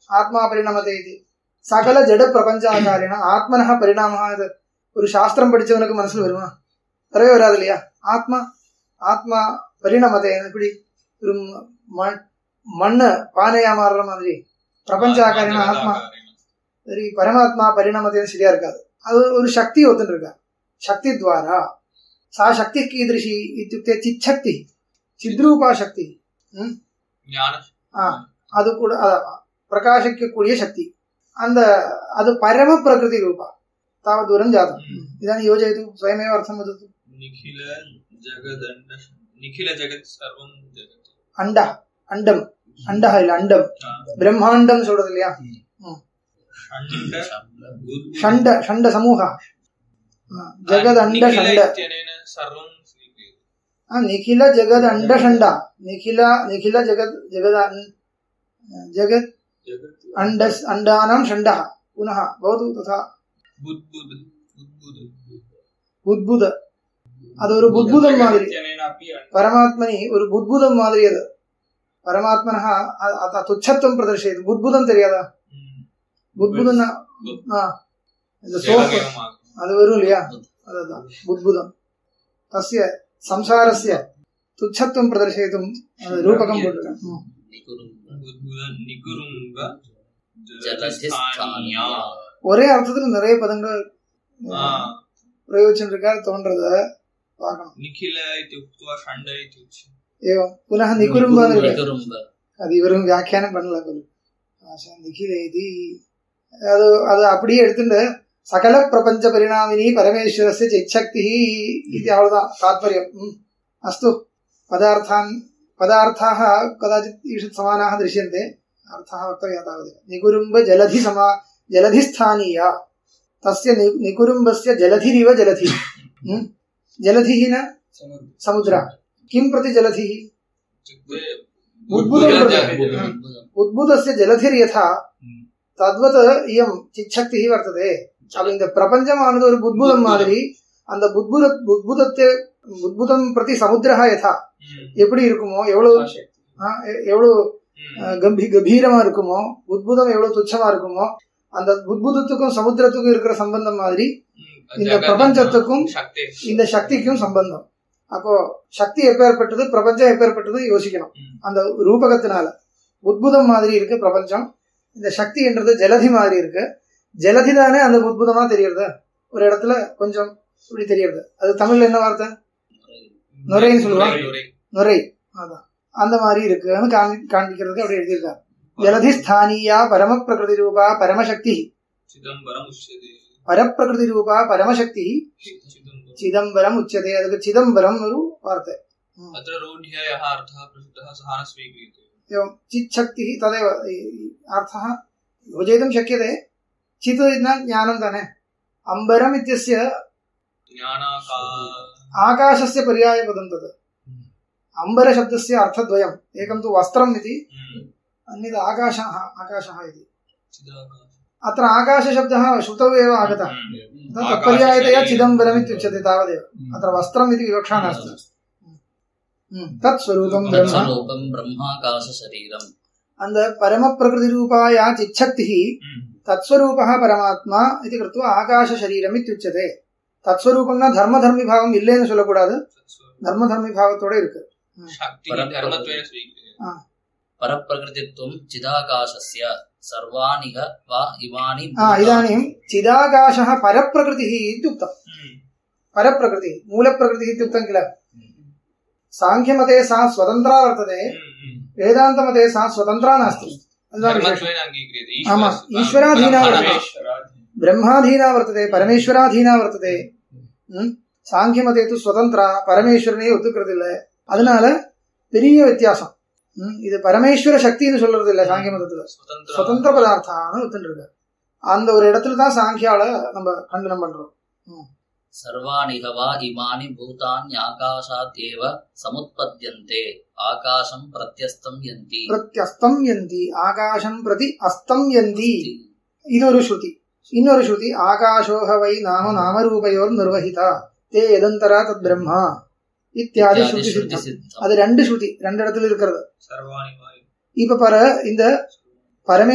ஆத்மா பரிணமத்தை இது சகல ஜட பிரபஞ்சாகாரினா ஆத்மனஹ பரிணாம இது ஒரு சாஸ்திரம் படிச்சவனுக்கு மனசுல வருமா வரவே வராது இல்லையா ஆத்மா ஆத்மா பரிணமத்தை எப்படி ஒரு மண் மண்ணு பானையா மாறுற மாதிரி பிரபஞ்சாகாரினா ஆத்மா சரி பரமாத்மா பரிணாமத்தையும் சரியா இருக்காது அது ஒரு சக்தி ஒத்துன்னு இருக்கா சக்தி துவாரா சா சக்தி கீதೃಶಿ இத்தியுக்தே சிச்சக்தி சித்ரூபா சக்தி ಜ್ಞಾನ அது கூட அத- பிரகாசிக்கக்கூடிய சக்தி அந்த அது பரம பிரகிருதி ரூபா தாவத் தூரம் ஜாதம் இதானி யோஜயது ஸ்வயமேவ அர்த்தம் வதத்து ನಿಖಿಲ ಜಗದಂಡ ನಿಖಿಲ ಜಗತ್ ಸರ್ವಂ ಜಗತ್ அண்டா அண்டம் அண்டா இல்ல அண்டம் பிரம்மாண்டம் சொல்றது இல்லையா ಷಂಡ ஷண்ட ஷண்ட சமூக ஆ, ஜெகத் அண்ட ನಿಖಿಲ ஷண்ட ಇತ್ಯನೇನ ಸರ್ವಂ ಸ್ವೀಕ್ರಿಯತೆ ಆ, ನಿಖಿಲ ಜಗದ್ ಅಂಡ ಷಂಡ ನಿಖಿಲ ನಿಖಿಲ ಜಗದ್ ಜಗದ ಅನ್- ಜಗತ್ ಜಗತ್ ಅಂಡ ಅಂಡಾನಾಂ ಷಂಡ ಪುನಃ ಭವತು ತಥಾ ಬುದ್ಬುದ್ ಬುದ್ಬುದ್ புத்புத அது ஒரு புத்புதம் மாதிரி ಇತ್ಯನೇನ ಅಪಿ ಅಂಡ பரமாத்மனி ஒரு புத்புதம் மாதிரி அது பரமாத்மனா அ- அத துச்சத்துவம் பிரதர்ஷயது புத்புதம் தெரியாதா புத்புதம்னா ஆ, இந்த சோப்பு அது வரும் இல்லையா அதுதான் புத்புதம் தஸ்ய சம்சாரஸ்ய துச்சத்துவம் பிரதர்ஷயித்தும் அது ரூபகம் போட்டிருக்கேன் ம். ಬುದ್ಬುದ ನಿಗುರುಂಗ ஜலதிஸ்தானியா ஒரே அர்த்தத்துல நிறைய பதங்கள் பிரயோஜனிருக்காரு தோன்றத பார்க்கணும் ನಿಖಿಲ ಇತಿ ಉಕ್ತ್ವಾ ಷಂಡ ಇತಿ ಉಚ್ಯತೆ ஏவம் புனः நிகுரும்பான்னு இருக்கு. நிகுரும்ப அது இவரும் வியாக்கியானம் பண்ணல போல ஆசா நிகில இது அது அது அப்படியே எடுத்துட்டு சகல பிரபஞ்ச பரிணாமினி பரமேஸ்வரஸ்ய சிச்சக்தி இது அவ்வளவுதான் தாத்பரியம் ம். அஸ்து பதாर्थान् पदार्थाः कदाचित् ईषत् समानाः दृश्यन्ते अर्थः वक्तव्यः तावदेव निकुरुम्ब जलधि समा जलधिस्थानीया तस्य नि- निकुरुम्बस्य जलधिरिव जलधिः म्? जलधिः न समुद्र किं प्रति जलधिः ಇತ್ಯುಕ್ತೆ बुद्बुदं प्रति बुद्बुदं உத்புதஸ்ய ஜலதிர் யதா தத்வத் இயம் சிச்சக்தி வர்த்ததே அப்ப இந்த பிரபஞ்சமானது ஒரு புத்புதம் மாதிரி அந்த புத்புத புத்புதத்தை புத்புதம் பிரதி சமுத்திரா யதா எப்படி இருக்குமோ எவ்வளவு ஆ, எ- எவ்வளவு அஹ், கம்பீ கம்பீரமா இருக்குமோ புத்புதம் எவ்வளவு துச்சமா இருக்குமோ அந்த புத்புதத்துக்கும் சமுத்திரத்துக்கும் இருக்கிற சம்பந்தம் மாதிரி இந்த பிரபஞ்சத்துக்கும் ಶಕ್ತಿ இந்த சக்திக்கும் சம்பந்தம் அப்போ சக்தி எப்பேற்பட்டது பிரபஞ்சம் எப்பேற்பட்டது யோசிக்கணும் ம். அந்த ரூபகத்தினால உத்புதம் மாதிரி இருக்கு பிரபஞ்சம் இந்த சக்தி என்றது ஜலதி மாதிரி இருக்கு ஜலதி தானே அந்த உத்புதமா தெரியறது ஒரு இடத்துல கொஞ்சம் இப்படி தெரியறது அது தமிழ்ல என்ன வார்த்தை நுரைன்னு சொல்லுவாங்க. நுரை. நுரை அதான் அந்த மாதிரி இருக்குன்னு காமி காண்பிக்கிறதுக்கு அப்படி எழுதியிருக்காரு ஜலதி ஸ்தானியா பரம பிரகிருதி ரூபா பரமசக்தி ಚಿದಂಬರಂ ಉಚ್ಯತೆ பரப்பிரகிருதி ரூபா பரமசக்தி ಚಿದಂಬರಂ சிதம்பரம் உச்சதே அதுக்கு சிதம்பரம் ஒரு வார்த்தை अत्र रूढ्य यः अर्थः प्रसिद्धः सः न स्वीक्रियते एवं चिच्छक्तिः तदेव अर्थः योजयितुं शक्यते चित् न ज्ञानं ताने अम्बरम् इत्यस्य ज्ञानाका आकाशस्य पर्यायपदं तत् अम्बरशब्दस्य अर्थद्वयम् एकं तु वस्त्रम् इति अन्यत् आकाशः आकाशः इति चिदाकाश अत्र आकाशशब्दः श्रुतौ एव आगतः अतः तत्पर्यायतया चिदम्बरम् इत्युच्यते तावदेव अत्र वस्त्रम् इति विवक्षा नास्ति ம், तत् स्वरूपं ब्रह्म தத்ஸ்வரூபம் பிரம்மாகாச சரீரம் அந்த परमप्रकृतिरूपाया चिच्छक्तिः तत्स्वरूपः परमात्मा इति कृत्वा ஆகாசசரீரம் இத்தியுச்சதே தத்ஸ்வரூபம்னா தர்மதர்மி பாவம் இல்லைன்னு சொல்லக்கூடாது தர்மதர்மி பாவத்தோட இருக்கு शक्तिः धर्मत्वेन स्वीक्रियते பரப்பிரகிருதித்வம் சிதாகாசஸ்ய சர்வாணிக வா இமானி ஆ இதாनीं चिदाकाशः परप्रकृतिः इत्युक्तम् परप्रकृतिः मूलप्रकृतिः इत्युक्तं किल साङ्ख्यमते सा स्वतन्त्रा वर्तते वेदान्तमते सा स्वतन्त्रा नास्ति அதுதான் விசேஷம். धर्मत्वेन अङ्गीक्रियते ஆமா, ईश्वरस्य- ஈஸ்வராधीना वर्तते परमेश्वराधीना। ब्रह्माधीना वर्तते परमेश्वराधीना वर्तते ம்? சாங்கியமதே து சுதந்திரா பரமேஸ்வரனே ஒத்துக்கிறது இல்ல அதனால பெரிய வித்தியாசம் ம்? இது பரமேஸ்வர சக்தின்னு சொல்றது இல்ல சாங்கிய மதத்துல स्वतन्त्र சுதந்திர பதார்த்தான்னு ஒத்துட்டு அந்த ஒரு இடத்துல தான் சாங்கியால நம்ம கண்டனம் பண்றோம் சர்வாணிக வா இமானி பூதானி ஆகாஷாத் ஏவ சமுத்பத்யந்தே ஆகாசம் பிரத்யஸ்தம் யந்தி பிரத்யஸ்தம் யந்தி ஆகாசம் பிரதி அஸ்தம் யந்தி இது ஒரு ஸ்ருதி இன்னொரு ஸ்ருதி ஆகாஷோஹ வை நாம நாமரூபயோர் நிர்வகிதா தே எதந்தரா தத் பிரம்மா இத்தியாதி இத்தியாதி ஸ்ருதி ஸ்ருதி சித்தம் சித்தம் அது ரெண்டு ஸ்ருதி ரெண்டு இடத்துல இருக்கிறது सर्वाणि वा இப்ப பாரு இந்த பரமே